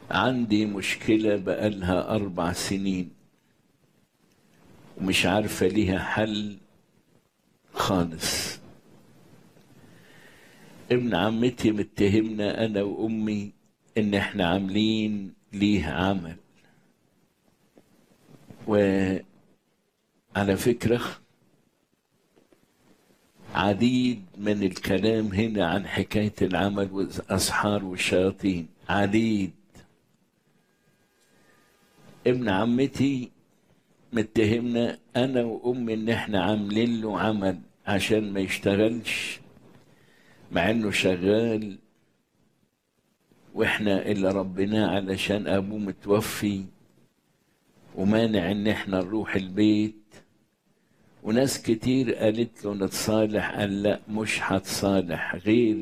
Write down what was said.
عندي مشكلة بقالها أربع سنين ومش عارفة ليها حل خالص ابن عمتي متهمنا أنا وأمي إن إحنا عاملين ليه عمل وعلى فكرة عديد من الكلام هنا عن حكاية العمل والأسحار والشياطين عديد ابن عمتي متهمنا انا وامي ان احنا عاملين له عمل عشان ما يشتغلش مع انه شغال واحنا اللي ربناه علشان ابوه متوفي ومانع ان احنا نروح البيت وناس كتير قالت له نتصالح قال لا مش هتصالح غير